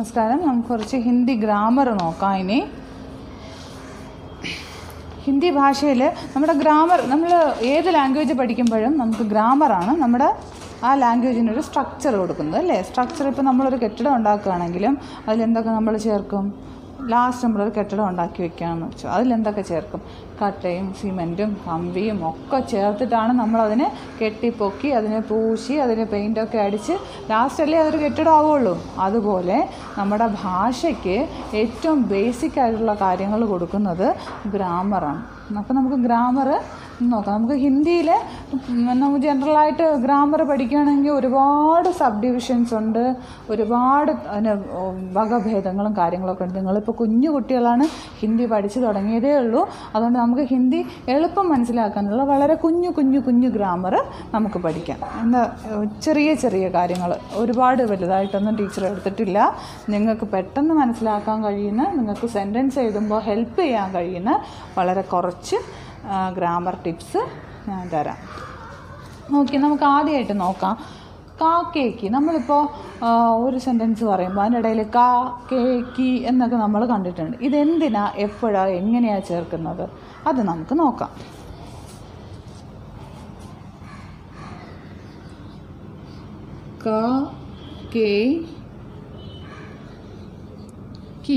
നമസ്കാരം നമുക്ക് കുറച്ച് ഹിന്ദി ഗ്രാമർ നോക്കാം ഇനി ഹിന്ദി ഭാഷയിൽ നമ്മുടെ ഗ്രാമർ നമ്മൾ ഏത് ലാംഗ്വേജ് പഠിക്കുമ്പോഴും നമുക്ക് ഗ്രാമറാണ് നമ്മുടെ ആ ലാംഗ്വേജിനൊരു സ്ട്രക്ചർ കൊടുക്കുന്നത് അല്ലേ സ്ട്രക്ചർ ഇപ്പോൾ നമ്മളൊരു കെട്ടിടം ഉണ്ടാക്കുകയാണെങ്കിലും അതിലെന്തൊക്കെ നമ്മൾ ചേർക്കും ലാസ്റ്റ് നമ്മളൊരു കെട്ടിടം ഉണ്ടാക്കി വെക്കുകയാണെന്ന് വെച്ചു അതിലെന്തൊക്കെ ചേർക്കും കട്ടയും സിമെൻറ്റും കമ്പിയും ഒക്കെ ചേർത്തിട്ടാണ് നമ്മളതിനെ കെട്ടിപ്പൊക്കി അതിനെ പൂശി അതിന് പെയിൻ്റൊക്കെ അടിച്ച് ലാസ്റ്റല്ലേ അതൊരു കെട്ടിടം ആവുള്ളൂ അതുപോലെ നമ്മുടെ ഭാഷയ്ക്ക് ഏറ്റവും ബേസിക് ആയിട്ടുള്ള കാര്യങ്ങൾ കൊടുക്കുന്നത് ഗ്രാമറാണ് അപ്പോൾ നമുക്ക് ഗ്രാമർ നോക്കാം നമുക്ക് ഹിന്ദിയിൽ നമുക്ക് ജനറലായിട്ട് ഗ്രാമർ പഠിക്കുകയാണെങ്കിൽ ഒരുപാട് സബ് ഡിവിഷൻസ് ഉണ്ട് ഒരുപാട് അതിന് വകഭേദങ്ങളും കാര്യങ്ങളൊക്കെ ഉണ്ട് നിങ്ങളിപ്പോൾ കുഞ്ഞു കുട്ടികളാണ് ഹിന്ദി പഠിച്ചു തുടങ്ങിയതേ ഉള്ളൂ അതുകൊണ്ട് നമുക്ക് ഹിന്ദി എളുപ്പം മനസ്സിലാക്കാനുള്ള വളരെ കുഞ്ഞു കുഞ്ഞു കുഞ്ഞു ഗ്രാമർ നമുക്ക് പഠിക്കാം എന്താ ചെറിയ ചെറിയ കാര്യങ്ങൾ ഒരുപാട് വലുതായിട്ടൊന്നും ടീച്ചർ എടുത്തിട്ടില്ല നിങ്ങൾക്ക് പെട്ടെന്ന് മനസ്സിലാക്കാൻ കഴിയുന്ന നിങ്ങൾക്ക് സെൻറ്റൻസ് എഴുതുമ്പോൾ ഹെൽപ്പ് ചെയ്യാൻ കഴിയുന്ന വളരെ കുറച്ച് ഗ്രാമർ ടിപ്സ് ഞാൻ തരാം ഓക്കെ നമുക്ക് ആദ്യമായിട്ട് നോക്കാം കാ കേക്കി നമ്മളിപ്പോൾ ഒരു സെൻറ്റൻസ് പറയുമ്പോൾ അതിനിടയിൽ കാ കേ കി എന്നൊക്കെ നമ്മൾ കണ്ടിട്ടുണ്ട് ഇതെന്തിനാ എപ്പോഴാണ് എങ്ങനെയാണ് ചേർക്കുന്നത് അത് നമുക്ക് നോക്കാം का के की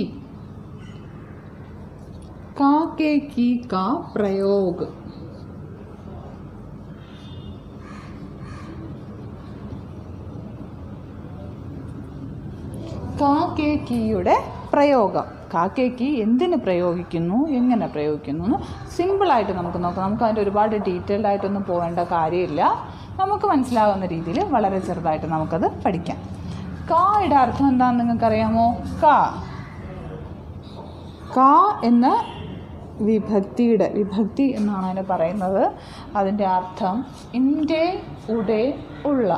का के की का प्रयोग കാ കെ കീയുടെ പ്രയോഗം കാ കെ കീ എന്തിന് പ്രയോഗിക്കുന്നു എങ്ങനെ പ്രയോഗിക്കുന്നു എന്ന് സിമ്പിളായിട്ട് നമുക്ക് നോക്കാം നമുക്ക് അതിൻ്റെ ഒരുപാട് ഡീറ്റെയിൽഡ് ആയിട്ടൊന്നും പോകേണ്ട കാര്യമില്ല നമുക്ക് മനസ്സിലാവുന്ന രീതിയിൽ വളരെ ചെറുതായിട്ട് നമുക്കത് പഠിക്കാം കായുടെ അർത്ഥം എന്താണെന്ന് നിങ്ങൾക്കറിയാമോ കാ കാ എന്ന വിഭക്തിയുടെ വിഭക്തി എന്നാണ് അതിന് പറയുന്നത് അതിൻ്റെ അർത്ഥം ഇൻ്റെ ഉടെ ഉള്ള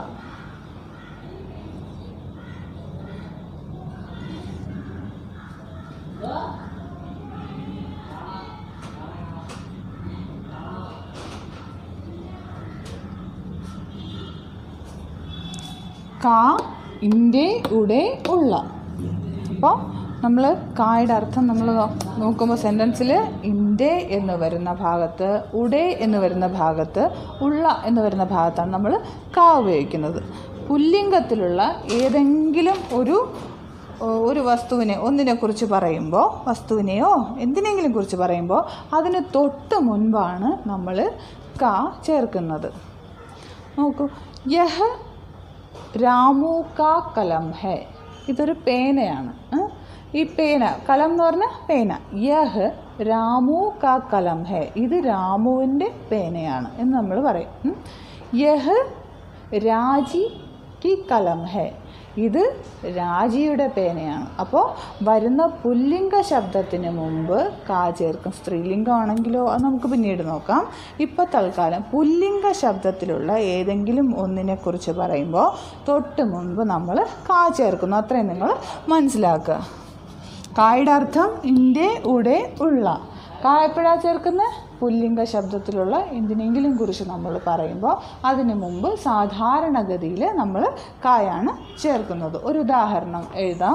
കാ ഇൻ്റെ ഉടെ ഉള്ള അപ്പോൾ നമ്മൾ കായുടെ അർത്ഥം നമ്മൾ നോക്കുമ്പോൾ സെൻറ്റൻസിൽ ഇൻ്റെ എന്ന് വരുന്ന ഭാഗത്ത് ഉടെ എന്ന് വരുന്ന ഭാഗത്ത് ഉള്ള എന്ന് വരുന്ന ഭാഗത്താണ് നമ്മൾ കാ ഉപയോഗിക്കുന്നത് പുല്ലിംഗത്തിലുള്ള ഏതെങ്കിലും ഒരു ഒരു വസ്തുവിനെ ഒന്നിനെക്കുറിച്ച് പറയുമ്പോൾ വസ്തുവിനെയോ എന്തിനെങ്കിലും കുറിച്ച് പറയുമ്പോൾ അതിന് തൊട്ട് മുൻപാണ് നമ്മൾ കാ ചേർക്കുന്നത് നോക്കൂ യഹ് രാമു കാ കലം ഹെ ഇതൊരു പേനയാണ് ഈ പേന കലം എന്ന് പറഞ്ഞാൽ പേന യഹ് രാമു കാ കലം ഹെ ഇത് രാമുവിൻ്റെ പേനയാണ് എന്ന് നമ്മൾ പറയും യഹ് രാജി കി കലം ഹെ ഇത് രാജിയുടെ പേനയാണ് അപ്പോൾ വരുന്ന പുല്ലിംഗ ശബ്ദത്തിന് മുമ്പ് കാ ചേർക്കും സ്ത്രീലിംഗമാണെങ്കിലോ അത് നമുക്ക് പിന്നീട് നോക്കാം ഇപ്പോൾ തൽക്കാലം പുല്ലിംഗ ശബ്ദത്തിലുള്ള ഏതെങ്കിലും ഒന്നിനെക്കുറിച്ച് പറയുമ്പോൾ തൊട്ട് മുൻപ് നമ്മൾ കാ ചേർക്കുന്നു അത്രയും നിങ്ങൾ മനസ്സിലാക്കുക കായുടെ അർത്ഥം ഇൻ്റെ ഉടെ ഉള്ള കാ എപ്പോഴാണ് ചേർക്കുന്നത് പുല്ലിംഗ ശബ്ദത്തിലുള്ള എന്തിനെങ്കിലും കുറിച്ച് നമ്മൾ പറയുമ്പോൾ അതിനു മുമ്പ് സാധാരണഗതിയിൽ നമ്മൾ കായാണ് ചേർക്കുന്നത് ഒരു ഉദാഹരണം എഴുതാം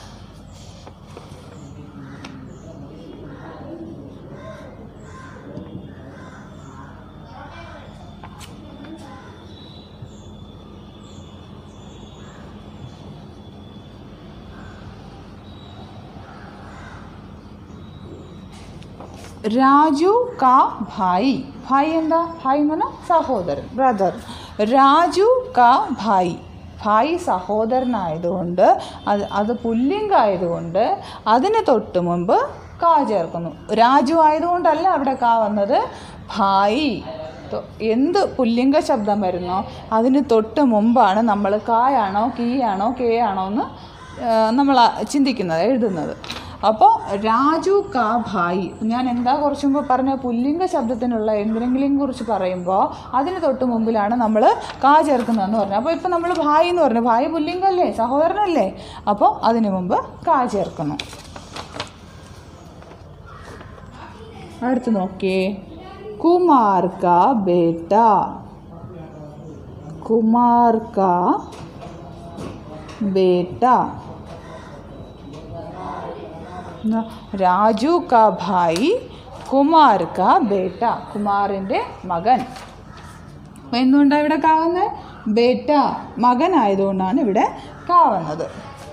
രാജു കാ ഭായി ഭായി എന്താ ഭായി എന്ന് പറഞ്ഞാൽ സഹോദരൻ ബ്രദർ രാജു കാ ഭായി ഭായി സഹോദരനായതുകൊണ്ട് അത് അത് പുല്ലിംഗായതുകൊണ്ട് അതിന് തൊട്ട് മുമ്പ് കാ ചേർക്കുന്നു രാജു ആയതുകൊണ്ടല്ല അവിടെ കാ വന്നത് ഭായി എന്ത് പുല്ലിംഗ ശബ്ദം വരുന്നോ അതിന് തൊട്ട് മുമ്പാണ് നമ്മൾ കായാണോ കീയാണോ കേ ആണോ എന്ന് നമ്മൾ ചിന്തിക്കുന്നത് എഴുതുന്നത് അപ്പോൾ രാജു കാ ഭായി ഞാൻ എന്താ കുറച്ച് മുമ്പ് പറഞ്ഞ പുല്ലിംഗ ശബ്ദത്തിനുള്ള എന്തിനെങ്കിലും കുറിച്ച് പറയുമ്പോൾ അതിന് തൊട്ട് മുമ്പിലാണ് നമ്മൾ കാ ചേർക്കുന്നതെന്ന് പറഞ്ഞു അപ്പോൾ ഇപ്പോൾ നമ്മൾ ഭായി എന്ന് പറഞ്ഞു ഭായി പുല്ലിംഗല്ലേ സഹോദരനല്ലേ അപ്പോൾ അതിന് മുമ്പ് കാ ചേർക്കുന്നു അടുത്ത് നോക്കിയേ കുമാർ കാ ബേട്ട കുമാർ കാ ബേട്ട എന്നാ, രാജു കാ ഭായി കുമാർ കാ ബേട്ട കുമാറിൻ്റെ മകൻ അപ്പം എന്തുകൊണ്ടാണ് ഇവിടെ കാവുന്നത് ബേട്ട മകനായതുകൊണ്ടാണ് ഇവിടെ കാവുന്നത്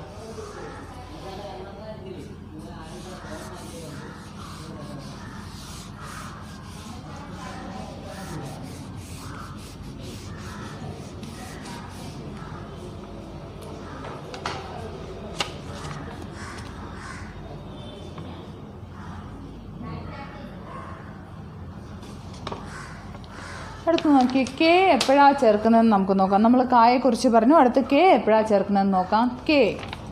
അടുത്ത് നോക്കി കെ എപ്പോഴാണ് ചേർക്കുന്നതെന്ന് നമുക്ക് നോക്കാം നമ്മൾ കായെക്കുറിച്ച് പറഞ്ഞു അടുത്ത് കെ എപ്പോഴാണ് ചേർക്കുന്നതെന്ന് നോക്കാം കെ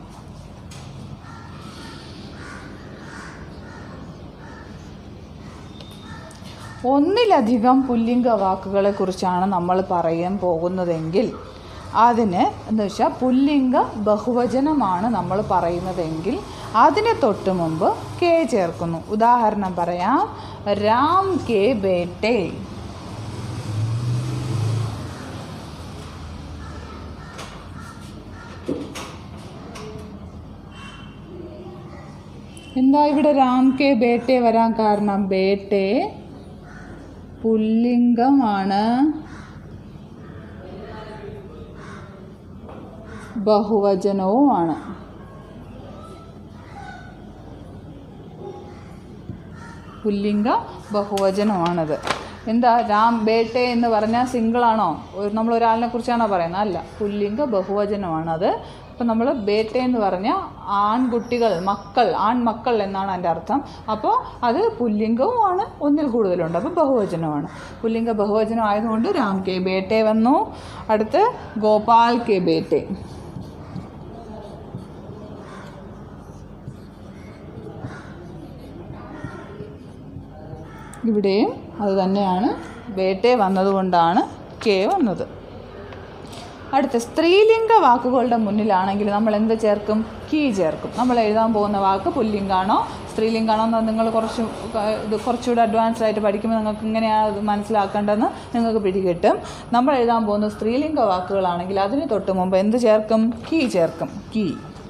ഒന്നിലധികം പുല്ലിംഗ വാക്കുകളെ കുറിച്ചാണ് നമ്മൾ പറയാൻ പോകുന്നതെങ്കിൽ അതിന് എന്ന് വെച്ചാൽ പുല്ലിംഗ ബഹുവചനമാണ് നമ്മൾ പറയുന്നതെങ്കിൽ അതിന് തൊട്ട് മുമ്പ് കെ ചേർക്കുന്നു ഉദാഹരണം പറയാം രാം കെ ബേട്ടെ എന്താ ഇവിടെ രാം കെ ബേട്ടെ വരാൻ കാരണം ബേട്ടെ പുല്ലിംഗമാണ് ബഹുവചനവുമാണ് പുല്ലിംഗ ബഹുവചനമാണത് എന്താ രാം ബേട്ടെ എന്ന് പറഞ്ഞാൽ സിംഗിളാണോ ഒരു- നമ്മൾ ഒരാളിനെ കുറിച്ചാണോ പറയുന്നത് അല്ല പുല്ലിംഗ ബഹുവചനമാണ് അത് അപ്പം നമ്മൾ ബേട്ടെ എന്ന് പറഞ്ഞാൽ ആൺകുട്ടികൾ മക്കൾ ആൺമക്കൾ എന്നാണ് അതിൻ്റെ അർത്ഥം അപ്പോൾ അത് പുല്ലിംഗവുമാണ് ഒന്നിൽ കൂടുതലുണ്ട് അപ്പോൾ ബഹുവചനമാണ് പുല്ലിംഗ ബഹുവചനം ആയതുകൊണ്ട് രാം കെ ബേട്ടെ വന്നു അടുത്ത് ഗോപാൽ കെ ബേട്ടെ ഇവിടെയും അത് തന്നെയാണ് ബേട്ടെ വന്നതുകൊണ്ടാണ് കെ വന്നത് അടുത്ത സ്ത്രീലിംഗ വാക്കുകളുടെ മുന്നിലാണെങ്കിൽ നമ്മൾ എന്ത് ചേർക്കും കീ ചേർക്കും നമ്മൾ എഴുതാൻ പോകുന്ന വാക്ക് പുല്ലിംഗാണോ സ്ത്രീലിംഗാണോ എന്ന് നിങ്ങൾ കുറച്ച് ക- ഇത് കുറച്ചുകൂടെ അഡ്വാൻസ്ഡ് ആയിട്ട് പഠിക്കുമ്പോൾ നിങ്ങൾക്ക് ഇങ്ങനെയാണ് അത് മനസ്സിലാക്കേണ്ടതെന്ന് നിങ്ങൾക്ക് പിടികിട്ടും നമ്മൾ എഴുതാൻ പോകുന്ന സ്ത്രീലിംഗ വാക്കുകളാണെങ്കിൽ അതിന് തൊട്ട് മുമ്പ് എന്ത് ചേർക്കും കീ ചേർക്കും കീ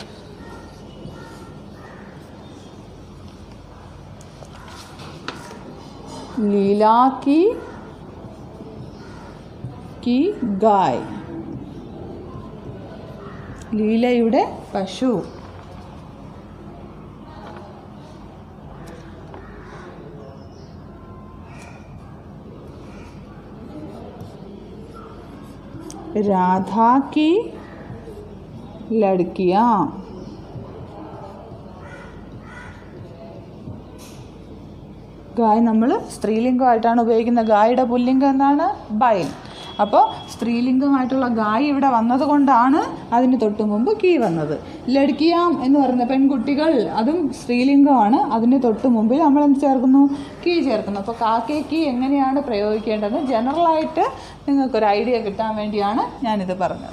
लीला की की ഗായ് ലീലയുടെ പശു രാധാ की लड़कियाँ ഗായ് നമ്മൾ സ്ത്രീലിംഗമായിട്ടാണ് ഉപയോഗിക്കുന്നത് ഗായുടെ പുല്ലിംഗം എന്താണ് ബൈൽ അപ്പോൾ സ്ത്രീലിംഗമായിട്ടുള്ള ഗായ് ഇവിടെ വന്നതുകൊണ്ടാണ് അതിന് തൊട്ട് മുമ്പ് കീ വന്നത് ലടുക്കിയാം എന്ന് പറയുന്ന പെൺകുട്ടികൾ അതും സ്ത്രീലിംഗമാണ് അതിന് തൊട്ട് മുമ്പിൽ നമ്മൾ എന്ത് ചേർക്കുന്നു കീ ചേർക്കുന്നു അപ്പോൾ കാക്കേ കീ എങ്ങനെയാണ് പ്രയോഗിക്കേണ്ടത് ജനറലായിട്ട് നിങ്ങൾക്കൊരു ഐഡിയ കിട്ടാൻ വേണ്ടിയാണ് ഞാനിത് പറഞ്ഞത്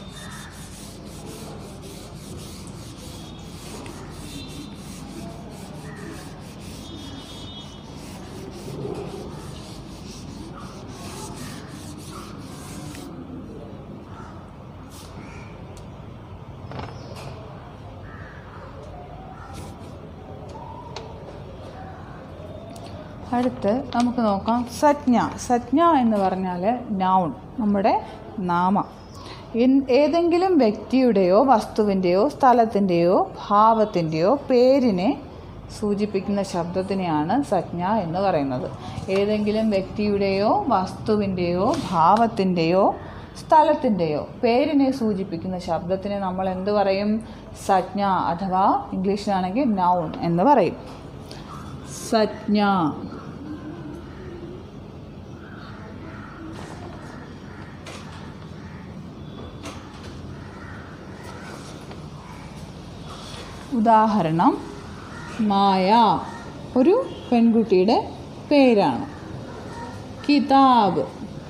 അടുത്ത് നമുക്ക് നോക്കാം സജ്ഞ സജ്ഞ എന്ന് പറഞ്ഞാൽ നൗൺ നമ്മുടെ നാമം ഇൻ- ഏതെങ്കിലും വ്യക്തിയുടെയോ വസ്തുവിൻ്റെയോ സ്ഥലത്തിൻ്റെയോ ഭാവത്തിൻ്റെയോ പേരിനെ സൂചിപ്പിക്കുന്ന ശബ്ദത്തിനെയാണ് സജ്ഞ എന്ന് പറയുന്നത് ഏതെങ്കിലും വ്യക്തിയുടെയോ വസ്തുവിൻ്റെയോ ഭാവത്തിൻ്റെയോ സ്ഥലത്തിൻ്റെയോ പേരിനെ സൂചിപ്പിക്കുന്ന ശബ്ദത്തിനെ നമ്മൾ എന്ത് പറയും സജ്ഞ അഥവാ ഇംഗ്ലീഷിലാണെങ്കിൽ നൗൺ എന്ന് പറയും സജ്ഞ ഉദാഹരണം മായ ഒരു പെൺകുട്ടിയുടെ പേരാണ് കിതാബ്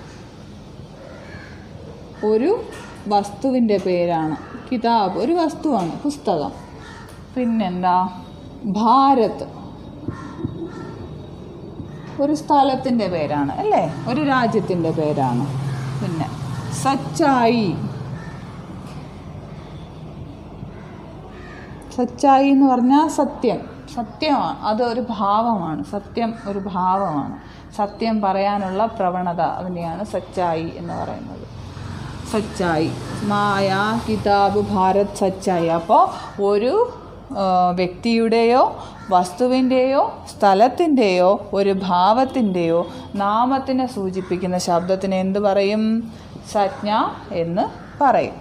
ഒരു വസ്തുവിൻ്റെ പേരാണ് കിതാബ് ഒരു വസ്തുവാണ് പുസ്തകം പിന്നെന്താ ഭാരത് ഒരു സ്ഥലത്തിൻ്റെ പേരാണ് അല്ലേ ഒരു രാജ്യത്തിൻ്റെ പേരാണ് പിന്നെ സച്ചായി സച്ചായി എന്ന് പറഞ്ഞാൽ സത്യം സത്യമാണ് അത് ഒരു ഭാവമാണ് സത്യം ഒരു ഭാവമാണ് സത്യം പറയാനുള്ള പ്രവണത അതിനെയാണ് സച്ചായി എന്ന് പറയുന്നത് സച്ചായി മായ കിതാബ് ഭാരത് സച്ചായി അപ്പോൾ ഒരു ആ, വ്യക്തിയുടെയോ വസ്തുവിൻ്റെയോ സ്ഥലത്തിൻ്റെയോ ഒരു ഭാവത്തിൻ്റെയോ നാമത്തിനെ സൂചിപ്പിക്കുന്ന ശബ്ദത്തിന് എന്ത് പറയും സജ്ഞ എന്ന് പറയും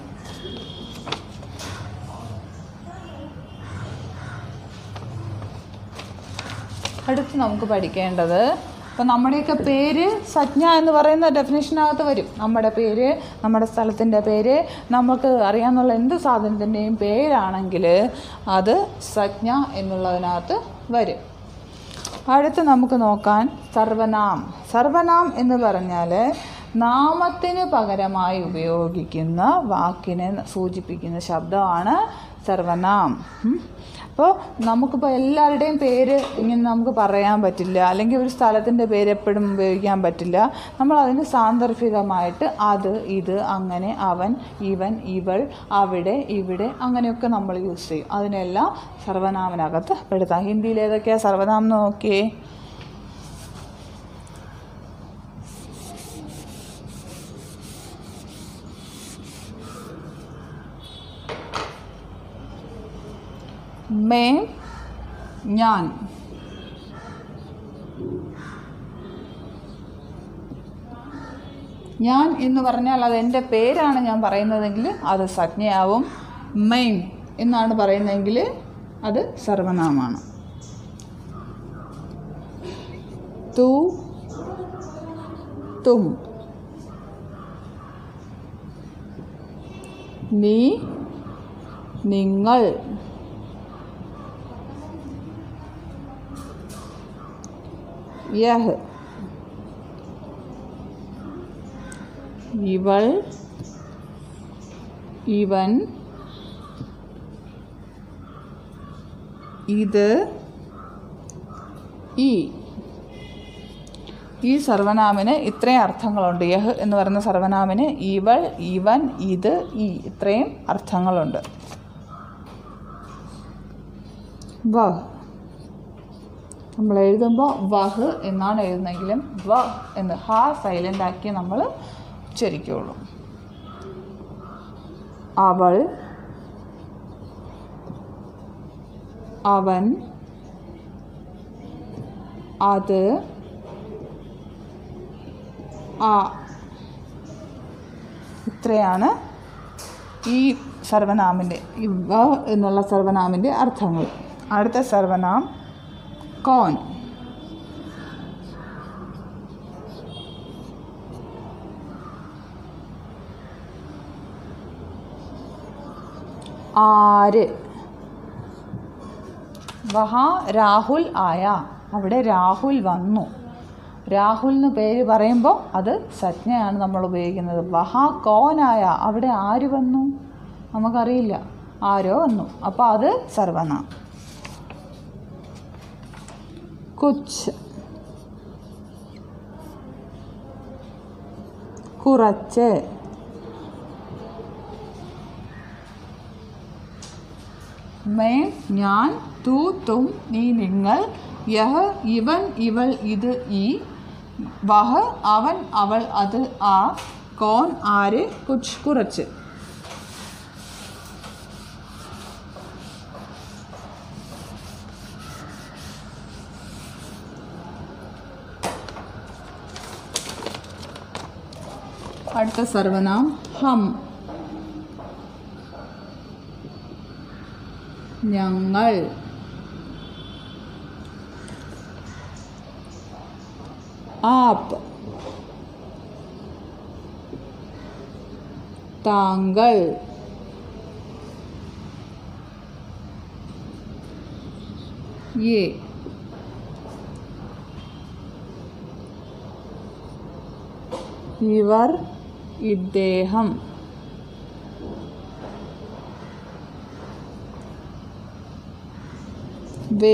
അടുത്ത് നമുക്ക് പഠിക്കേണ്ടത് ഇപ്പം നമ്മുടെയൊക്കെ പേര് സജ്ഞ എന്ന് പറയുന്ന ഡെഫിനേഷനകത്ത് വരും നമ്മുടെ പേര് നമ്മുടെ സ്ഥലത്തിൻ്റെ പേര് നമുക്ക് അറിയാവുന്ന എന്ത് സാധനത്തിൻ്റെയും പേരാണെങ്കിൽ അത് സജ്ഞ എന്നുള്ളതിനകത്ത് വരും അടുത്ത് നമുക്ക് നോക്കാൻ സർവനാം സർവനാം എന്ന് പറഞ്ഞാൽ നാമത്തിന് പകരമായി ഉപയോഗിക്കുന്ന വാക്കിനെ സൂചിപ്പിക്കുന്ന ശബ്ദമാണ് സർവനാം ഉം. അപ്പോൾ നമുക്കിപ്പോൾ എല്ലാവരുടെയും പേര് ഇങ്ങനെ നമുക്ക് പറയാൻ പറ്റില്ല അല്ലെങ്കിൽ ഒരു സ്ഥലത്തിൻ്റെ പേര് എപ്പോഴും ഉപയോഗിക്കാൻ പറ്റില്ല നമ്മൾ അതിന് സാന്ദർഭികമായിട്ട് അത് ഇത് അങ്ങനെ അവൻ ഇവൻ ഇവൾ അവിടെ ഇവിടെ അങ്ങനെയൊക്കെ നമ്മൾ യൂസ് ചെയ്യും അതിനെല്ലാം സർവനാമനകത്ത് പെടുത്താം ഹിന്ദിയിൽ ഏതൊക്കെയാണ് സർവനാമം നോക്കിയേ മേ ഞാൻ ഞാൻ എന്ന് പറഞ്ഞാൽ അത് എൻ്റെ പേരാണ് ഞാൻ പറയുന്നതെങ്കിൽ അത് സജ്ഞയാവും മെയിൻ എന്നാണ് പറയുന്നതെങ്കിൽ അത് സർവനാമാണ് തു തും നീ നിങ്ങൾ യഹ് ഇവൾ ഇവൻ ഇത് ഈ ഈ സർവനാമിന് ഇത്രയും അർത്ഥങ്ങളുണ്ട് യഹ് എന്ന് പറയുന്ന സർവനാമിന് ഇവൾ ഇവൻ ഇത് ഈ ഇത്രയും അർത്ഥങ്ങളുണ്ട് വഹ് നമ്മൾ എഴുതുമ്പോൾ വഹ് എന്നാണ് എഴുതുന്നെങ്കിലും വ എന്ന് ഹ സൈലൻ്റ് ആക്കി നമ്മൾ ഉച്ചരിക്കുള്ളൂ അവൾ അവൻ അത് ആ ഇത്രയാണ് ഈ സർവനാമിൻ്റെ ഈ വ എന്നുള്ള സർവനാമിൻ്റെ അർത്ഥങ്ങൾ അടുത്ത സർവനാം കോൺ ആര് വഹാ രാഹുൽ ആയ അവിടെ രാഹുൽ വന്നു രാഹുൽ എന്ന് പേര് പറയുമ്പോൾ അത് സജ്ഞയാണ് നമ്മൾ ഉപയോഗിക്കുന്നത് വഹാ കോനായ അവിടെ ആര് വന്നു നമുക്കറിയില്ല ആരോ വന്നു അപ്പോൾ അത് സർവനാം കുച്ച് കുറച്ച് മേ ഞാൻ തു തും നീ നിങ്ങൾ യഹ് ഇവൻ ഇവൾ ഇത് ഈ വഹ് അവൻ അവൾ അത് ആ കോൺ ആര് കുച്ച് കുറച്ച് അടുത്ത സർവനാം ഹം ഞങ്ങൾ ആപ്പ് താങ്കൾ ये ഇവർ ഇദ്ദേഹം വേ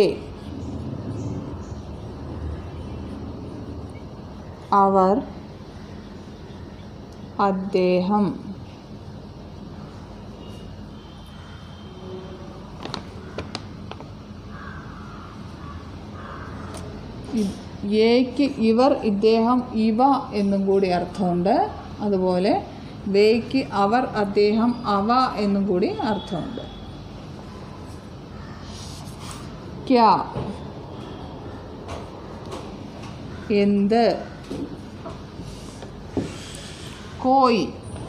അവർ അദ്ദേഹം ഇ- ഏക്ക് ഇവർ ഇദ്ദേഹം ഇവ എന്നും കൂടി അർത്ഥമുണ്ട് അതുപോലെ വേക്ക് അവർ അദ്ദേഹം അവ എന്നും കൂടി അർത്ഥമുണ്ട് ക്യാ എന്ത് കോയി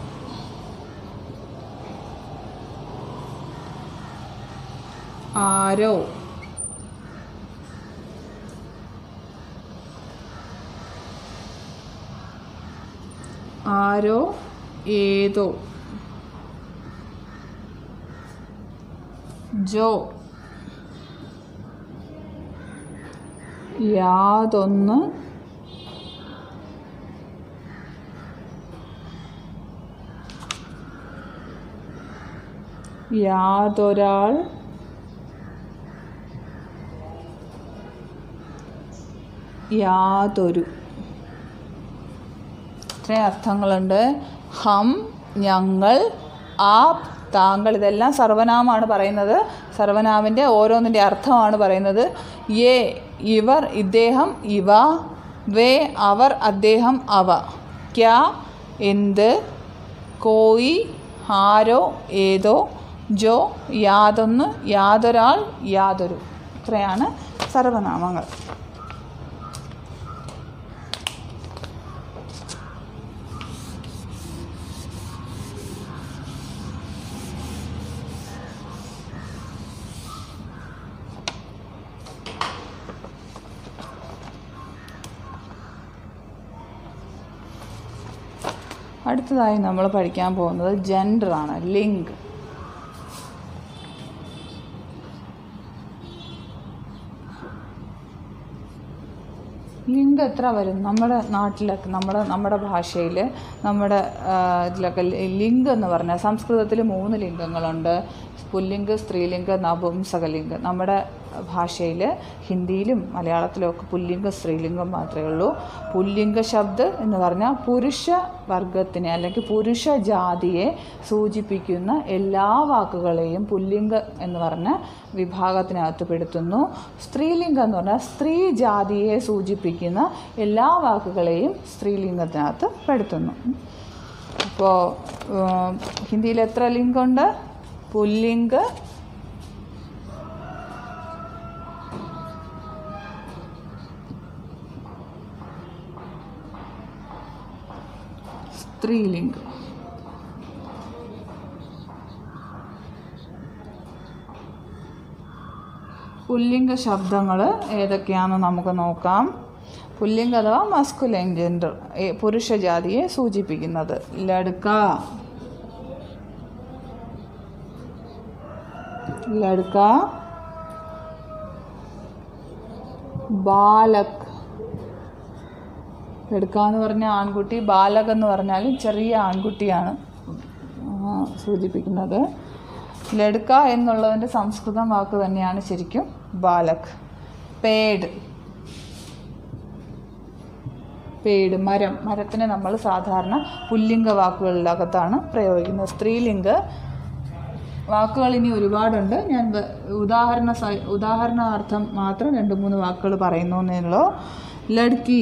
ആരോ ആരോ ഏതോ ജോ യാതൊന്ന് യാതൊരാൾ യാതൊരു ഇത്രയും അർത്ഥങ്ങളുണ്ട് ഹം ഞങ്ങൾ ആപ് താങ്കൾ ഇതെല്ലാം സർവനാമാണ് പറയുന്നത് സർവനാമിൻ്റെ ഓരോന്നിൻ്റെ അർത്ഥമാണ് പറയുന്നത് യേ ഇവർ ഇദ്ദേഹം ഇവ വേ അവർ അദ്ദേഹം അവ ക്യാ എന്ത് കോയി ആരോ ഏതോ ജോ യാതൊന്ന് യാതൊരാൾ യാതൊരു ഇത്രയാണ് സർവനാമങ്ങൾ അടുത്തതായി നമ്മൾ പഠിക്കാൻ പോകുന്നത് ജെൻഡറാണ് ലിംഗ് ലിംഗം എത്ര വരും നമ്മുടെ നാട്ടിലൊക്കെ നമ്മുടെ നമ്മുടെ ഭാഷയിൽ നമ്മുടെ ആ, ഇതിലൊക്കെ ലി- ലിംഗം എന്ന് പറഞ്ഞാൽ സംസ്കൃതത്തിൽ മൂന്ന് ലിംഗങ്ങളുണ്ട് പുല്ലിംഗ സ്ത്രീലിംഗ നപുംസകലിംഗ നമ്മുടെ ഭാഷയിൽ ഹിന്ദിയിലും മലയാളത്തിലും ഒക്കെ പുല്ലിംഗ സ്ത്രീലിംഗം മാത്രമേ ഉള്ളൂ പുല്ലിംഗ ശബ്ദ് എന്ന് പറഞ്ഞാൽ പുരുഷ വർഗത്തിനെ അല്ലെങ്കിൽ പുരുഷ ജാതിയെ സൂചിപ്പിക്കുന്ന എല്ലാ വാക്കുകളെയും പുല്ലിംഗ എന്ന് പറഞ്ഞ വിഭാഗത്തിനകത്ത് പെടുത്തുന്നു സ്ത്രീലിംഗം എന്ന് പറഞ്ഞാൽ സ്ത്രീ ജാതിയെ സൂചിപ്പിക്കുന്ന എല്ലാ വാക്കുകളെയും സ്ത്രീലിംഗത്തിനകത്ത് പെടുത്തുന്നു അപ്പോൾ ഹിന്ദിയിൽ എത്ര ലിംഗമുണ്ട് പുല്ലിംഗ സ്ത്രീലിംഗം പുല്ലിംഗ ശബ്ദങ്ങൾ ഏതൊക്കെയാണെന്ന് നമുക്ക് നോക്കാം പുല്ലിംഗ അഥവാ മസ്കുലൈൻ ജെൻഡർ പുരുഷ ജാതിയെ സൂചിപ്പിക്കുന്നത് ലടുക്ക ലടുക്ക ബാലക് ലടുക്ക എന്ന് പറഞ്ഞ ആൺകുട്ടി ബാലക് എന്ന് പറഞ്ഞാൽ ചെറിയ ആൺകുട്ടിയാണ് ആ, സൂചിപ്പിക്കുന്നത് ലടുക്ക എന്നുള്ളതിൻ്റെ സംസ്കൃതം വാക്ക് തന്നെയാണ് ശരിക്കും ബാലക് പേഡ് പേട് മരം മരത്തിനെ നമ്മൾ സാധാരണ പുല്ലിംഗ വാക്കുകളിലകത്താണ് പ്രയോഗിക്കുന്നത് സ്ത്രീലിംഗ വാക്കുകൾ ഇനി ഒരുപാടുണ്ട് ഞാൻ വ- ഉദാഹരണ സ- ഉദാഹരണാർത്ഥം മാത്രം രണ്ട് മൂന്ന് വാക്കുകൾ പറയുന്നു എന്നേ ഉള്ളൂ ലഡ്കി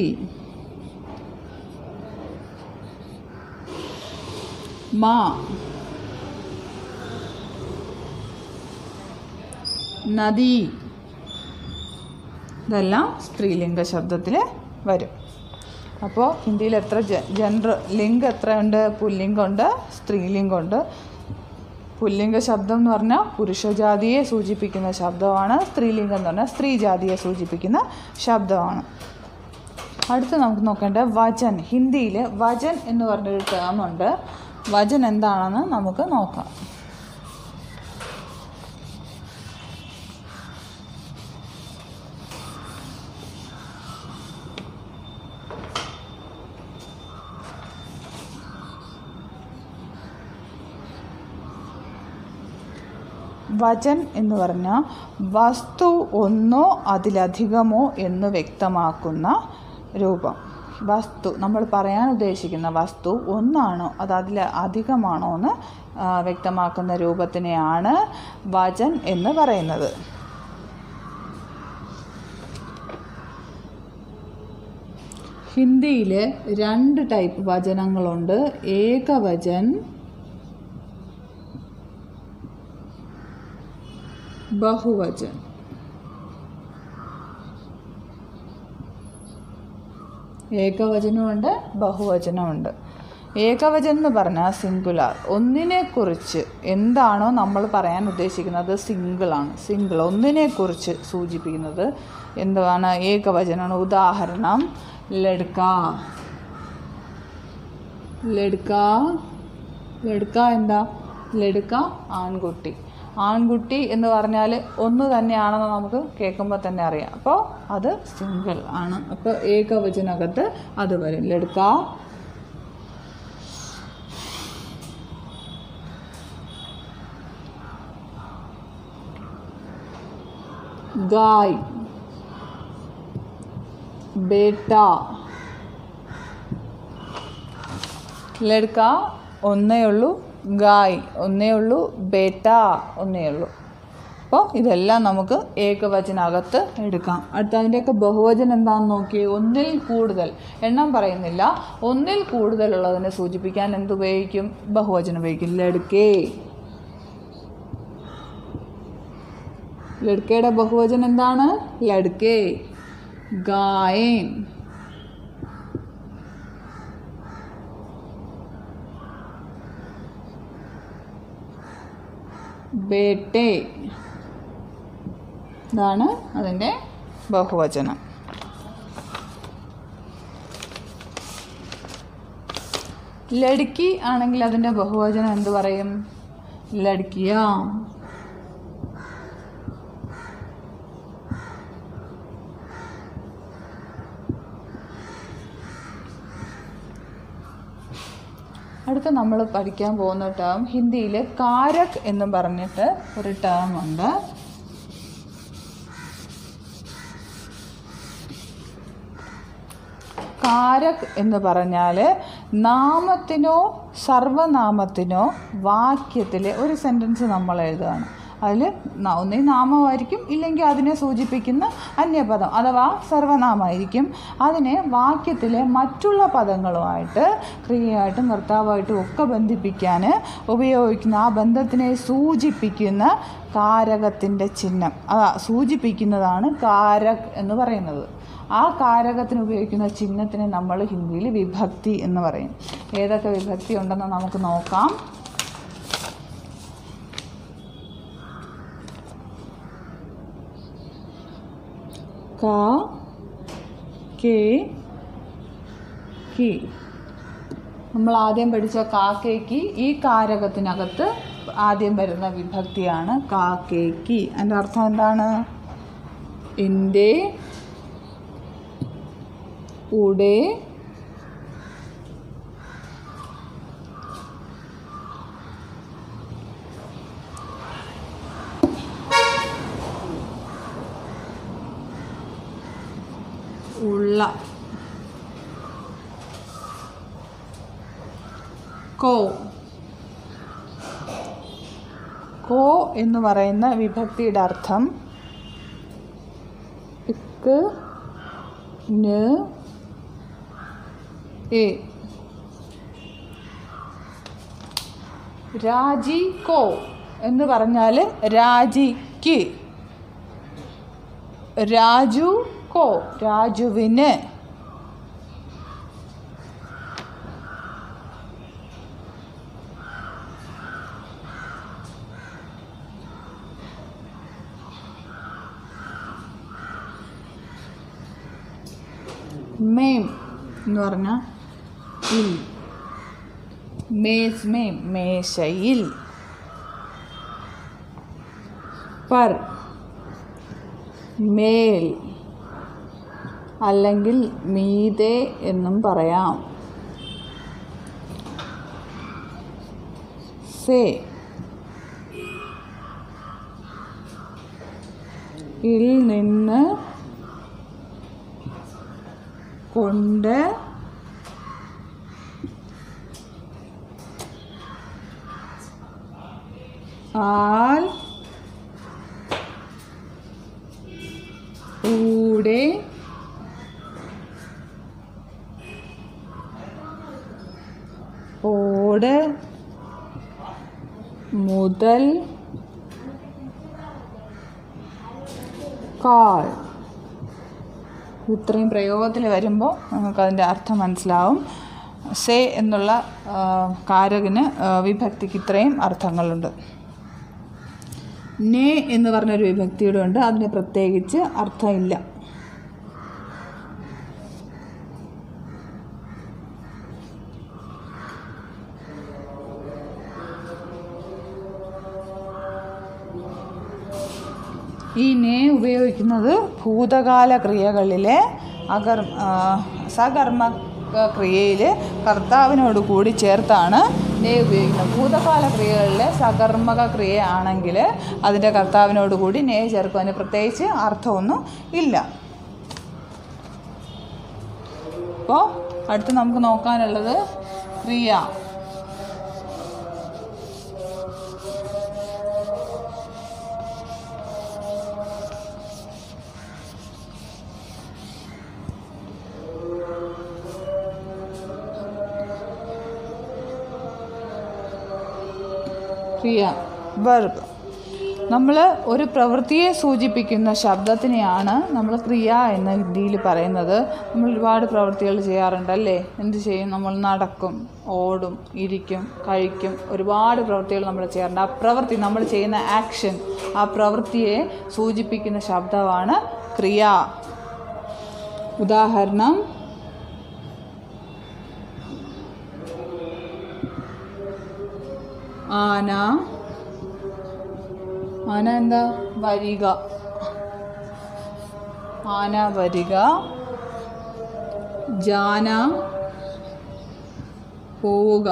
മാ നദി ഇതെല്ലാം സ്ത്രീലിംഗ ശബ്ദത്തിൽ വരും അപ്പോൾ ഹിന്ദിയിൽ എത്ര ജെൻഡർ ലിംഗം എത്രയുണ്ട് പുല്ലിംഗമുണ്ട് സ്ത്രീലിംഗമുണ്ട് പുല്ലിംഗ ശബ്ദം എന്ന് പറഞ്ഞാൽ പുരുഷജാതിയെ സൂചിപ്പിക്കുന്ന ശബ്ദമാണ് സ്ത്രീലിംഗം എന്ന് പറഞ്ഞാൽ സ്ത്രീ ജാതിയെ സൂചിപ്പിക്കുന്ന ശബ്ദമാണ് അടുത്ത് നമുക്ക് നോക്കേണ്ട വചൻ ഹിന്ദിയിൽ വചൻ എന്ന് പറഞ്ഞൊരു ടേം ഉണ്ട് വചൻ എന്താണെന്ന് നമുക്ക് നോക്കാം വചൻ എന്ന് പറഞ്ഞാൽ വസ്തു ഒന്നോ അതിലധികമോ എന്ന് വ്യക്തമാക്കുന്ന രൂപം വസ്തു നമ്മൾ പറയാൻ ഉദ്ദേശിക്കുന്ന വസ്തു ഒന്നാണോ അത് അതിൽ അധികമാണോ എന്ന് ആ, വ്യക്തമാക്കുന്ന രൂപത്തിനെയാണ് വചൻ എന്ന് പറയുന്നത് ഹിന്ദിയിൽ രണ്ട് ടൈപ്പ് വചനങ്ങളുണ്ട് ഏകവചൻ ബഹുവചൻ ഏകവചനമുണ്ട് ബഹുവചനമുണ്ട് ഏകവചനം എന്ന് പറഞ്ഞാൽ സിംഗുലാർ ഒന്നിനെക്കുറിച്ച് എന്താണോ നമ്മൾ പറയാൻ ഉദ്ദേശിക്കുന്നത് സിംഗിളാണ് സിംഗിൾ ഒന്നിനെക്കുറിച്ച് സൂചിപ്പിക്കുന്നത് എന്താണ് ഏകവചനമാണ് ഉദാഹരണം ലഡ്ക ലഡ്ക ലഡ്ക എന്താ ലഡ്ക ആൺകുട്ടി ആൺകുട്ടി എന്ന് പറഞ്ഞാൽ ഒന്ന് തന്നെയാണെന്ന് നമുക്ക് കേൾക്കുമ്പോൾ തന്നെ അറിയാം അപ്പോൾ അത് സിംഗിൾ ആണ് അപ്പോൾ ഏകവചനകത്ത് അത് വരും ലഡ്ക गाय बेटा ലഡ്ക ഒന്നേ ഉള്ളൂ ഗായ് ഒന്നേ ഉള്ളൂ ബേട്ട ഒന്നേ ഉള്ളൂ അപ്പോൾ ഇതെല്ലാം നമുക്ക് ഏകവചനകത്ത് എടുക്കാം അടുത്ത അതിൻ്റെയൊക്കെ ബഹുവചനം എന്താണെന്ന് നോക്കി ഒന്നിൽ കൂടുതൽ എണ്ണം പറയുന്നില്ല ഒന്നിൽ കൂടുതലുള്ളതിനെ സൂചിപ്പിക്കാൻ എന്തുപയോഗിക്കും ബഹുവചനം ഉപയോഗിക്കും ലഡ്കേ ലഡ്ക്കയുടെ ബഹുവചനം എന്താണ് ലഡ്കേ ഗായൻ ബേട്ടെ ഇതാണ് അതിൻ്റെ ബഹുവചനം ലഡ്ക്കി ആണെങ്കിൽ അതിൻ്റെ ബഹുവചനം എന്ത് പറയും ലഡ്ക്കിയ അടുത്ത നമ്മൾ പഠിക്കാൻ പോകുന്ന ടേം ഹിന്ദിയിൽ കാരക് എന്ന് പറഞ്ഞിട്ട് ഒരു ടേം ഉണ്ട് കാരക് എന്ന് പറഞ്ഞാൽ നാമത്തിനോ സർവനാമത്തിനോ വാക്യത്തിലെ ഒരു സെൻറ്റൻസ് നമ്മൾ എഴുതുകയാണ് അതിൽ ഒന്നീ നാമമായിരിക്കും ഇല്ലെങ്കിൽ അതിനെ സൂചിപ്പിക്കുന്ന അന്യപദം അഥവാ സർവനാമമായിരിക്കും അതിനെ വാക്യത്തിലെ മറ്റുള്ള പദങ്ങളുമായിട്ട് ക്രിയയായിട്ടും കർത്താവായിട്ടും ഒക്കെ ബന്ധിപ്പിക്കാൻ ഉപയോഗിക്കുന്ന ആ ബന്ധത്തിനെ സൂചിപ്പിക്കുന്ന കാരകത്തിൻ്റെ ചിഹ്നം അതാ സൂചിപ്പിക്കുന്നതാണ് കാരക് എന്ന് പറയുന്നത് ആ കാരകത്തിന് ഉപയോഗിക്കുന്ന ചിഹ്നത്തിനെ നമ്മൾ ഹിന്ദിയിൽ വിഭക്തി എന്ന് പറയും ഏതൊക്കെ വിഭക്തി ഉണ്ടെന്ന് നമുക്ക് നോക്കാം ക കെ കി നമ്മൾ ആദ്യം പഠിച്ച കാക്കേക്ക് ഈ കാരകത്തിനകത്ത് ആദ്യം വരുന്ന വിഭക്തിയാണ് കാക്കേക്ക് അതിൻ്റെ അർത്ഥം എന്താണ് എൻ്റെ ഉടെ ഉള്ള കോ കോ എന്ന് പറയുന്ന വിഭക്തിയുടെ അർത്ഥം ഇക്ക് ന് എ രാജി കോ എന്ന് പറഞ്ഞാൽ രാജിക്ക് രാജു കോ രാജുവിന് മേം എന്ന് പറഞ്ഞാൽ ഇൽ മേസ് മേം മേശയിൽ പർ മേൽ അല്ലെങ്കിൽ മീതെ എന്നും പറയാം സേ ഇൽ നിന്ന് കൊണ്ട് ആൽ കൂടെ മുതൽ കാൾ ഇത്രയും പ്രയോഗത്തിൽ വരുമ്പോൾ നമുക്കതിൻ്റെ അർത്ഥം മനസ്സിലാവും സേ എന്നുള്ള ആ, കാരകിന് ആ, വിഭക്തിക്ക് ഇത്രയും അർത്ഥങ്ങളുണ്ട് നേ എന്ന് പറഞ്ഞൊരു വിഭക്തിയുടെ ഉണ്ട് അതിന് പ്രത്യേകിച്ച് അർത്ഥമില്ല ഈ നേ ഉപയോഗിക്കുന്നത് ഭൂതകാല ക്രിയകളിലെ അകർ ആ, സകർമ്മ ക്രിയയിൽ കർത്താവിനോട് കൂടി ചേർത്താണ് നേ ഉപയോഗിക്കുന്നത് ഭൂതകാല ക്രിയകളിലെ സകർമ്മക ക്രിയ ആണെങ്കിൽ അതിൻ്റെ കർത്താവിനോട് കൂടി നേ ചേർക്കും അതിന് പ്രത്യേകിച്ച് അർത്ഥമൊന്നും ഇല്ല അപ്പോൾ അടുത്ത് നമുക്ക് നോക്കാനുള്ളത് ക്രിയ ക്രിയ വെർബ് നമ്മൾ ഒരു പ്രവൃത്തിയെ സൂചിപ്പിക്കുന്ന ശബ്ദത്തിനെയാണ് നമ്മൾ ക്രിയ എന്ന് ഹിന്ദിയിൽ പറയുന്നത് നമ്മൾ ഒരുപാട് പ്രവൃത്തികൾ ചെയ്യാറുണ്ടല്ലേ എന്ത് ചെയ്യും നമ്മൾ നടക്കും ഓടും ഇരിക്കും കഴിക്കും ഒരുപാട് പ്രവൃത്തികൾ നമ്മൾ ചെയ്യാറുണ്ട് ആ പ്രവൃത്തി നമ്മൾ ചെയ്യുന്ന ആക്ഷൻ ആ പ്രവൃത്തിയെ സൂചിപ്പിക്കുന്ന ശബ്ദമാണ് ക്രിയ ഉദാഹരണം ആന ആന എന്താ വരിക ആന വരിക ജാന പോവുക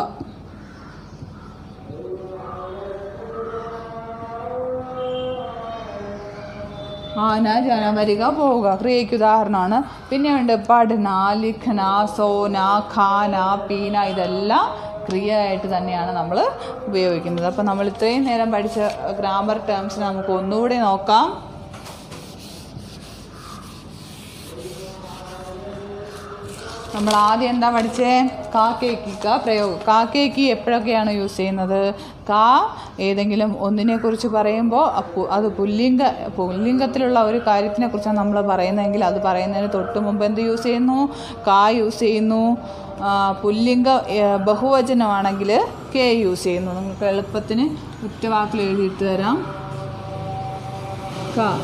ആന ജന വരിക പോവുക ക്രിയയ്ക്ക് ഉദാഹരണമാണ് പിന്നെ ഉണ്ട് പഠന ലിഖന സോന ഖാന പീന ഇതെല്ലാം ക്രിയ ആയിട്ട് തന്നെയാണ് നമ്മൾ ഉപയോഗിക്കുന്നത് അപ്പോൾ നമ്മൾ ഇത്രയും നേരം പഠിച്ച ഗ്രാമർ ടേംസ് നമുക്ക് ഒന്നുകൂടി നോക്കാം നമ്മൾ ആദ്യം എന്താ പഠിച്ചേ കാക്കേക്ക് ക പ്രയോഗം കാക്കേക്ക് എപ്പോഴൊക്കെയാണ് യൂസ് ചെയ്യുന്നത് കാ ഏതെങ്കിലും ഒന്നിനെ കുറിച്ച് പറയുമ്പോൾ അപ്പു- അത് പുല്ലിംഗ പുല്ലിംഗത്തിലുള്ള ഒരു കാര്യത്തിനെ കുറിച്ചാണ് നമ്മൾ പറയുന്നതെങ്കിൽ അത് പറയുന്നതിന് തൊട്ട് മുമ്പ് എന്ത് യൂസ് ചെയ്യുന്നു കാ യൂസ് ചെയ്യുന്നു ആ, പുല്ലിംഗ ഏ, ബഹുവചനമാണെങ്കിൽ കെ യൂസ് ചെയ്യുന്നു നിങ്ങൾക്ക് എളുപ്പത്തിന് ഒറ്റവാക്കിൽ എഴുതിയിട്ട് തരാം ക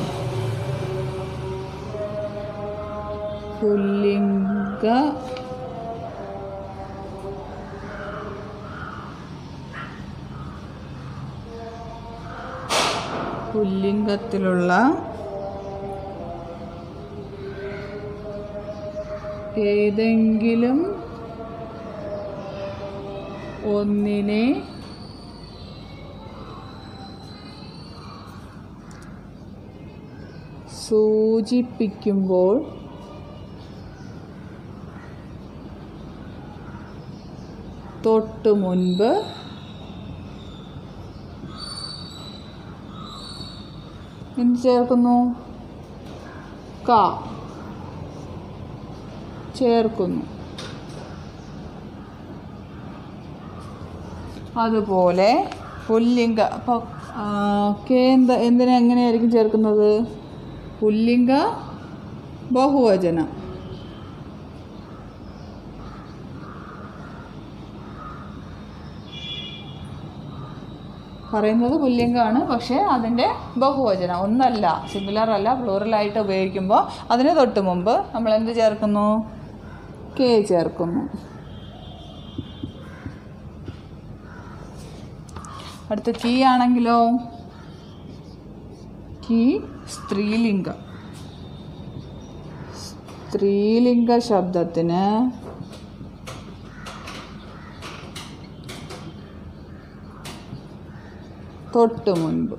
പുല്ലിംഗ പുല്ലിംഗത്തിലുള്ള ഏതെങ്കിലും ഒന്നിനെ സൂചിപ്പിക്കുമ്പോൾ തൊട്ട് മുൻപ് എന്ത് ചേർക്കുന്നു ക ചേർക്കുന്നു അതുപോലെ പുല്ലിംഗ അപ്പോൾ കെ എന്ത് എന്തിനെ എങ്ങനെയായിരിക്കും ചേർക്കുന്നത് പുല്ലിംഗ ബഹുവചനം പറയുന്നത് പുല്ലിംഗമാണ് പക്ഷേ അതിൻ്റെ ബഹുവചനം ഒന്നല്ല സിംഗുലർ അല്ല പ്ലൂറലായിട്ട് ഉപയോഗിക്കുമ്പോൾ അതിന് തൊട്ട് മുമ്പ് നമ്മൾ എന്ത് ചേർക്കുന്നു കെ ചേർക്കുന്നു അടുത്ത കീ ആണെങ്കിലോ കീ സ്ത്രീലിംഗം സ്ത്രീലിംഗ ശബ്ദത്തിന് തൊട്ട് മുൻപ്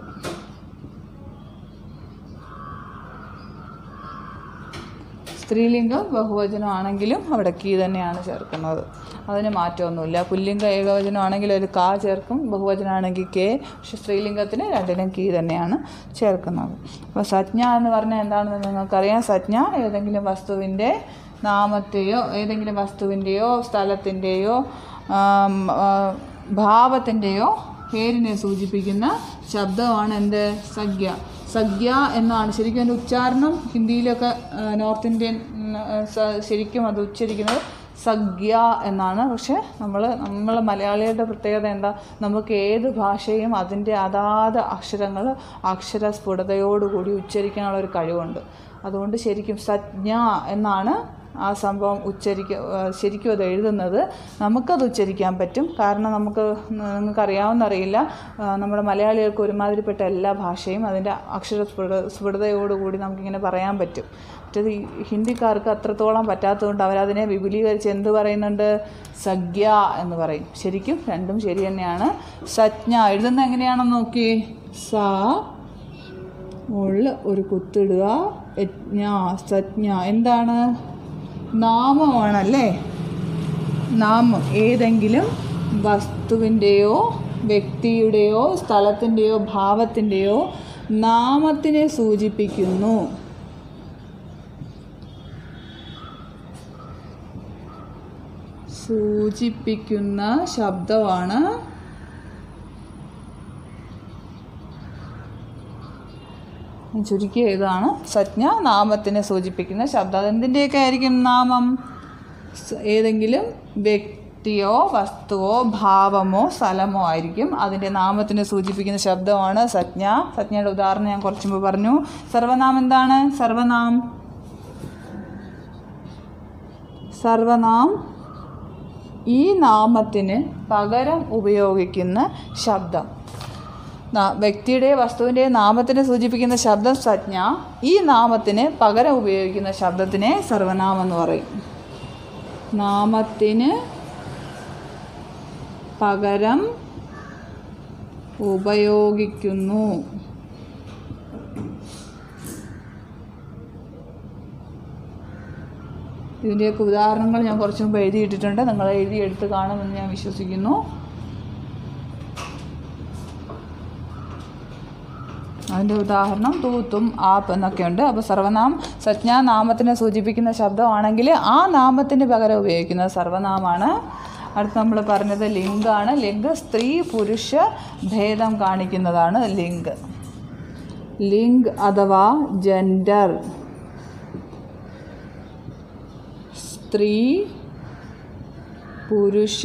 സ്ത്രീലിംഗം ബഹുവചനമാണെങ്കിലും അവിടെ കീ തന്നെയാണ് ചേർക്കുന്നത് അതിന് മാറ്റമൊന്നുമില്ല പുല്ലിംഗ ഏകവചനമാണെങ്കിൽ ഒരു കാ ചേർക്കും ബഹുവചനമാണെങ്കിൽ കെ പക്ഷെ സ്ത്രീലിംഗത്തിന് രണ്ടിനും കീ തന്നെയാണ് ചേർക്കുന്നത് അപ്പോൾ സജ്ഞ എന്ന് പറഞ്ഞാൽ എന്താണെന്ന് നിങ്ങൾക്കറിയാം സജ്ഞ ഏതെങ്കിലും വസ്തുവിൻ്റെ നാമത്തെയോ ഏതെങ്കിലും വസ്തുവിൻ്റെയോ സ്ഥലത്തിൻ്റെയോ ആം, ആ, ഭാവത്തിൻ്റെയോ പേരിനെ സൂചിപ്പിക്കുന്ന ശബ്ദമാണ് എന്ത് സഖ്യ സഖ്യ എന്നാണ് ശരിക്കും അതിൻ്റെ ഉച്ചാരണം ഹിന്ദിയിലൊക്കെ ആ, നോർത്ത് ഇന്ത്യൻ ഉം, ആ, സ- ശരിക്കും അത് ഉച്ചരിക്കുന്നത് സഖ്യ എന്നാണ് പക്ഷെ നമ്മൾ നമ്മൾ മലയാളികളുടെ പ്രത്യേകത എന്താ നമുക്ക് ഏത് ഭാഷയും അതിൻ്റെ അതാത് അക്ഷരങ്ങൾ അക്ഷര സ്ഫുടതയോടുകൂടി ഉച്ചരിക്കാനുള്ള ഒരു കഴിവുണ്ട് അതുകൊണ്ട് ശരിക്കും സജ്ഞ എന്നാണ് ആ സംഭവം ഉച്ചരിക്ക ആ, ശരിക്കും അത് എഴുതുന്നത് നമുക്കത് ഉച്ചരിക്കാൻ പറ്റും കാരണം നമുക്ക് നിങ്ങൾക്കറിയാവുന്ന അറിയില്ല ആ, നമ്മുടെ മലയാളികൾക്ക് ഒരുമാതിരിപ്പെട്ട എല്ലാ ഭാഷയും അതിൻ്റെ അക്ഷര സ്ഫുട സ്ഫുടതയോടുകൂടി നമുക്കിങ്ങനെ പറയാൻ പറ്റും മറ്റേത് ഈ ഹിന്ദിക്കാർക്ക് അത്രത്തോളം പറ്റാത്തതുകൊണ്ട് അവരതിനെ വിപുലീകരിച്ച് എന്ത് പറയുന്നുണ്ട് സഖ്യ എന്ന് പറയും ശരിക്കും രണ്ടും ശരി തന്നെയാണ് സജ്ഞ എഴുതുന്നത് എങ്ങനെയാണെന്ന് നോക്കി സ മുകളിൽ ഒരു കുത്തിടുക യജ്ഞ സജ്ഞ എന്താണ് നാമമാണല്ലേ നാമം ഏതെങ്കിലും വസ്തുവിൻ്റെയോ വ്യക്തിയുടെയോ സ്ഥലത്തിൻ്റെയോ ഭാവത്തിൻ്റെയോ നാമത്തിനെ സൂചിപ്പിക്കുന്നു സൂചിപ്പിക്കുന്ന ശബ്ദമാണ് ഞാൻ ചുരുക്കിയ ഇതാണ് സജ്ഞ നാമത്തിനെ സൂചിപ്പിക്കുന്ന ശബ്ദം അതെന്തിൻ്റെയൊക്കെ ആയിരിക്കും നാമം സ് ഏതെങ്കിലും വ്യക്തിയോ വസ്തുവോ ഭാവമോ സ്ഥലമോ ആയിരിക്കും അതിൻ്റെ നാമത്തിനെ സൂചിപ്പിക്കുന്ന ശബ്ദമാണ് സജ്ഞ സജ്ഞയുടെ ഉദാഹരണം ഞാൻ കുറച്ച് മുമ്പ് പറഞ്ഞു സർവനാം എന്താണ് സർവനാം സർവനാം ഈ നാമത്തിന് പകരം ഉപയോഗിക്കുന്ന ശബ്ദം നാ- വ്യക്തിയുടെ വസ്തുവിൻ്റെ നാമത്തിനെ സൂചിപ്പിക്കുന്ന ശബ്ദം സജ്ഞ ഈ നാമത്തിന് പകരം ഉപയോഗിക്കുന്ന ശബ്ദത്തിനെ സർവനാമം എന്ന് പറയും നാമത്തിന് പകരം ഉപയോഗിക്കുന്നു ഇതിൻ്റെയൊക്കെ ഉദാഹരണങ്ങൾ ഞാൻ കുറച്ച് മുമ്പ് എഴുതിയിട്ടിട്ടുണ്ട് നിങ്ങൾ എഴുതി എടുത്ത് കാണുമെന്ന് ഞാൻ വിശ്വസിക്കുന്നു അതിൻ്റെ ഉദാഹരണം തൂത്തും ആപ്പ് എന്നൊക്കെ ഉണ്ട് അപ്പോൾ സർവനാം സജ്ഞാ നാമത്തിനെ സൂചിപ്പിക്കുന്ന ശബ്ദമാണെങ്കിൽ ആ നാമത്തിന് പകരം ഉപയോഗിക്കുന്നത് സർവനാമാണ് അടുത്ത് നമ്മൾ പറഞ്ഞത് ലിംഗാണ് ലിംഗ് സ്ത്രീ പുരുഷ ഭേദം കാണിക്കുന്നതാണ് ലിംഗ് ലിംഗ് അഥവാ ജെൻഡർ സ്ത്രീ പുരുഷ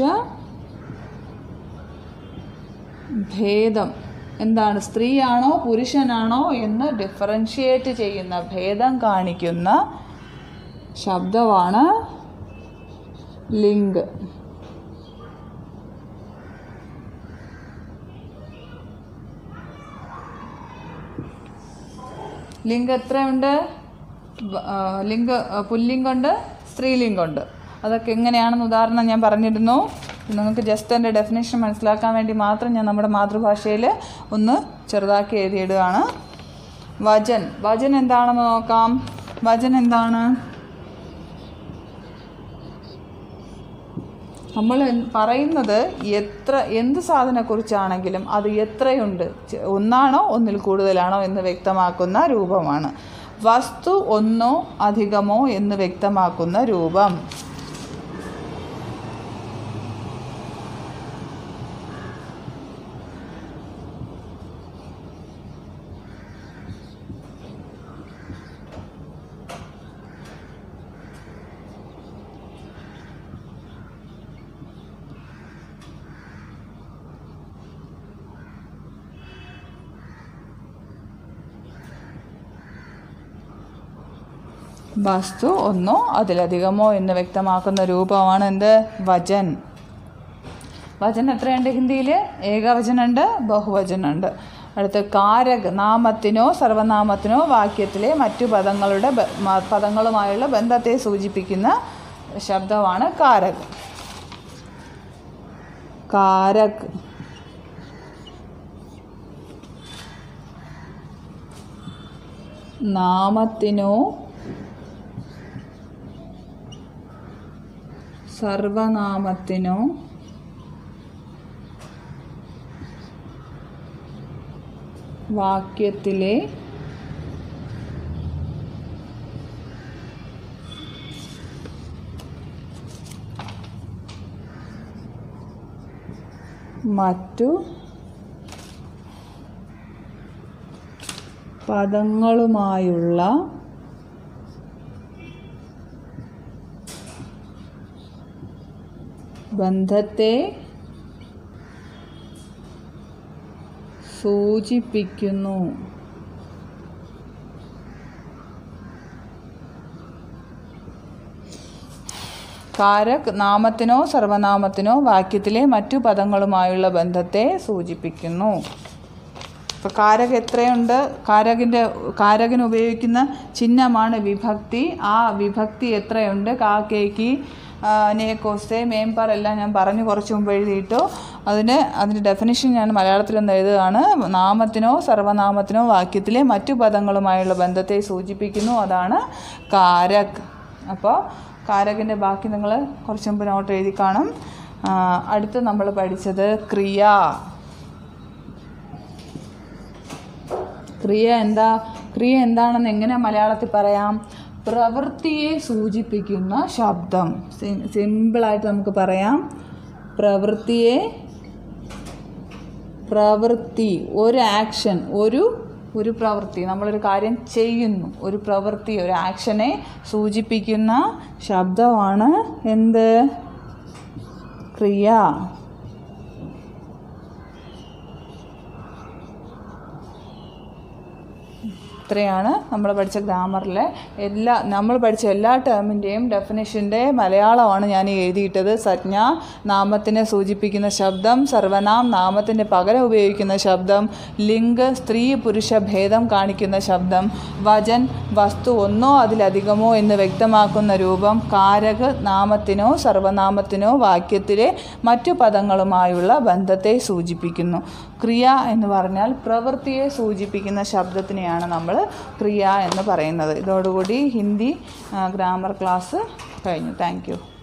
ഭേദം എന്താണ് സ്ത്രീയാണോ പുരുഷനാണോ എന്ന് ഡിഫറൻഷിയേറ്റ് ചെയ്യുന്ന ഭേദം കാണിക്കുന്ന ശബ്ദമാണ് ലിംഗ് ലിംഗം എത്രയുണ്ട് ബ- ആ, ലിംഗ ആ, പുല്ലിംഗമുണ്ട് സ്ത്രീലിംഗമുണ്ട് അതൊക്കെ എങ്ങനെയാണെന്ന് ഉദാഹരണം ഞാൻ പറഞ്ഞിരുന്നു നിങ്ങൾക്ക് ജസ്റ്റ് എൻ്റെ ഡെഫിനേഷൻ മനസ്സിലാക്കാൻ വേണ്ടി മാത്രം ഞാൻ നമ്മുടെ മാതൃഭാഷയിൽ ഒന്ന് ചെറുതാക്കി എഴുതിയിടുകയാണ് വചൻ വചൻ എന്താണെന്ന് നോക്കാം വചൻ എന്താണ് നമ്മൾ എൻ- പറയുന്നത് എത്ര എന്ത് സാധനത്തെക്കുറിച്ചാണെങ്കിലും അത് എത്രയുണ്ട് ചെ- ഒന്നാണോ ഒന്നിൽ കൂടുതലാണോ എന്ന് വ്യക്തമാക്കുന്ന രൂപമാണ് വസ്തു ഒന്നോ അധികമോ എന്ന് വ്യക്തമാക്കുന്ന രൂപം വസ്തു ഒന്നോ അതിലധികമോ എന്ന് വ്യക്തമാക്കുന്ന രൂപമാണ് എന്ത് വചൻ വചൻ എത്രയുണ്ട് ഹിന്ദിയിൽ ഏകവചനുണ്ട് ബഹുവചനുണ്ട് അടുത്ത് കാരക് നാമത്തിനോ സർവനാമത്തിനോ വാക്യത്തിലെ മറ്റു പദങ്ങളുടെ ബ- മ- പദങ്ങളുമായുള്ള ബന്ധത്തെ സൂചിപ്പിക്കുന്ന ശബ്ദമാണ് കാരക് കാരക് നാമത്തിനോ സർവനാമത്തിനോ വാക്യത്തിലെ മറ്റു പദങ്ങളുമായുള്ള ബന്ധത്തെ സൂചിപ്പിക്കുന്നു കാരക് നാമത്തിനോ സർവനാമത്തിനോ വാക്യത്തിലെ മറ്റു പദങ്ങളുമായുള്ള ബന്ധത്തെ സൂചിപ്പിക്കുന്നു ഇപ്പോൾ കാരക് എത്രയുണ്ട് കാരകിൻ്റെ കാരകിന് ഉപയോഗിക്കുന്ന ചിഹ്നമാണ് വിഭക്തി ആ വിഭക്തി എത്രയുണ്ട് കാക്കേക്ക് നേക്കോസ്തെ മേംപാർ എല്ലാം ഞാൻ പറഞ്ഞു കുറച്ച് മുമ്പ് എഴുതിയിട്ടു അതിന് അതിൻ്റെ ഡെഫിനിഷൻ ഞാൻ മലയാളത്തിലൊന്ന് എഴുതുകയാണ് നാമത്തിനോ സർവനാമത്തിനോ വാക്യത്തിലെ മറ്റു പദങ്ങളുമായുള്ള ബന്ധത്തെ സൂചിപ്പിക്കുന്നു അതാണ് കാരക് അപ്പോൾ കാരകിൻ്റെ ബാക്കി നിങ്ങൾ കുറച്ച് മുമ്പ് നോട്ട് എഴുതി കാണും ആ, അടുത്ത് നമ്മൾ പഠിച്ചത് ക്രിയ ക്രിയ എന്താ ക്രിയ എന്താണെന്ന് എങ്ങനെ മലയാളത്തിൽ പറയാം പ്രവൃത്തിയെ സൂചിപ്പിക്കുന്ന ശബ്ദം സിം- സിമ്പിളായിട്ട് നമുക്ക് പറയാം പ്രവൃത്തിയെ പ്രവൃത്തി ഒരു ആക്ഷൻ ഒരു ഒരു പ്രവൃത്തി നമ്മളൊരു കാര്യം ചെയ്യുന്നു ഒരു പ്രവൃത്തി ഒരു ആക്ഷനെ സൂചിപ്പിക്കുന്ന ശബ്ദമാണ് എന്ത് ക്രിയ ഇത്രയാണ് നമ്മൾ പഠിച്ച ഗ്രാമറിലെ എല്ലാ നമ്മൾ പഠിച്ച എല്ലാ ടേമിൻ്റെയും ഡെഫിനിഷൻ്റെ മലയാളമാണ് ഞാൻ ഈ എഴുതിയിട്ടത് സജ്ഞ നാമത്തിനെ സൂചിപ്പിക്കുന്ന ശബ്ദം സർവനാം നാമത്തിൻ്റെ പകരം ഉപയോഗിക്കുന്ന ശബ്ദം ലിംഗ് സ്ത്രീ പുരുഷ ഭേദം കാണിക്കുന്ന ശബ്ദം വചൻ വസ്തു ഒന്നോ അതിലധികമോ എന്ന് വ്യക്തമാക്കുന്ന രൂപം കാരക് നാമത്തിനോ സർവനാമത്തിനോ വാക്യത്തിലെ മറ്റു പദങ്ങളുമായുള്ള ബന്ധത്തെ സൂചിപ്പിക്കുന്നു ക്രിയ എന്ന് പറഞ്ഞാൽ പ്രവൃത്തിയെ സൂചിപ്പിക്കുന്ന ശബ്ദത്തിനെയാണ് നമ്മൾ ക്രിയ എന്ന് പറയുന്നത് ഇതോടുകൂടി ഹിന്ദി ഗ്രാമർ ക്ലാസ് കഴിഞ്ഞു താങ്ക് യു